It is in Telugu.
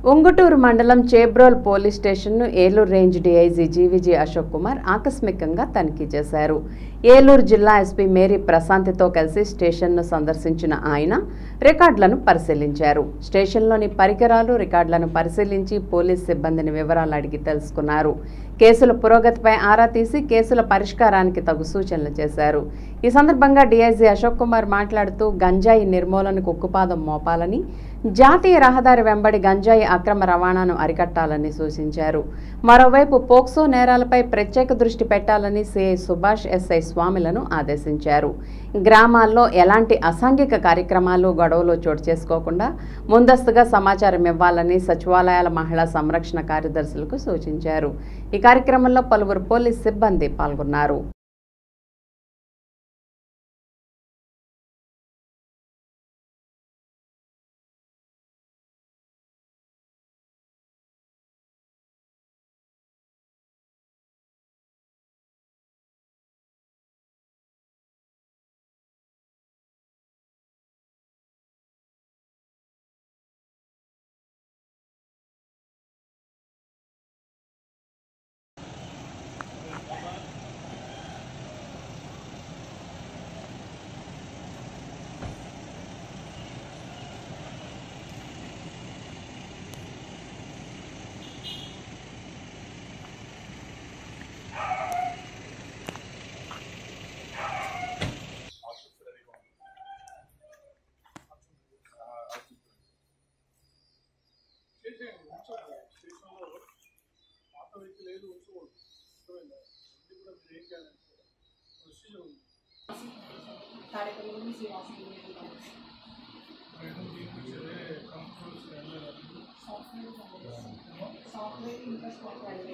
ఉంగుటూరు మండలం చేబ్రోల్ పోలీస్ స్టేషన్ను Eluru range DIG GVG Ashok Kumar ఆకస్మికంగా తనిఖీ చేశారు ఏలూరు జిల్లా ఎస్పీ మేరీ ప్రశాంతితో కలిసి స్టేషన్ను సందర్శించిన ఆయన రికార్డులను పరిశీలించారు స్టేషన్లోని పరికరాలు రికార్డులను పరిశీలించి పోలీస్ సిబ్బందిని వివరాలు అడిగి తెలుసుకున్నారు కేసుల పురోగతిపై ఆరా తీసి కేసుల పరిష్కారానికి తగు సూచనలు చేశారు ఈ సందర్భంగా డీఐజీ అశోక్ కుమార్ మాట్లాడుతూ గంజాయి నిర్మూలనకు ఉక్కుపాదం మోపాలని జాతీయ రహదారి వెంబడి గంజాయి అక్రమ రవాణాను అరికట్టాలని సూచించారు మరోవైపు పోక్సో నేరాలపై ప్రత్యేక దృష్టి పెట్టాలని సిఐ సుభాష్ ఎస్ఐ స్వామిలను ఆదేశించారు గ్రామాల్లో ఎలాంటి అసాంఘిక కార్యక్రమాలు గొడవలు చోటు చేసుకోకుండా ముందస్తుగా సమాచారం ఇవ్వాలని సచివాలయాల మహిళా సంరక్షణ కార్యదర్శులకు సూచించారు ఈ కార్యక్రమంలో పలువురు పోలీస్ సిబ్బంది పాల్గొన్నారు చేసేయండి ఉంచండి స్టేషన్లో పాత వెహికల్ ఏది ఉంచకూడదు అర్థమైందా ఇది కూడా మీరు ఏం చేయాలంటే ప్రొసీజర్ ఉంది మేడం దీనికి వచ్చేదే కంట్రోల్స్ సాఫ్ట్వేర్ ఇంట్రెస్ట్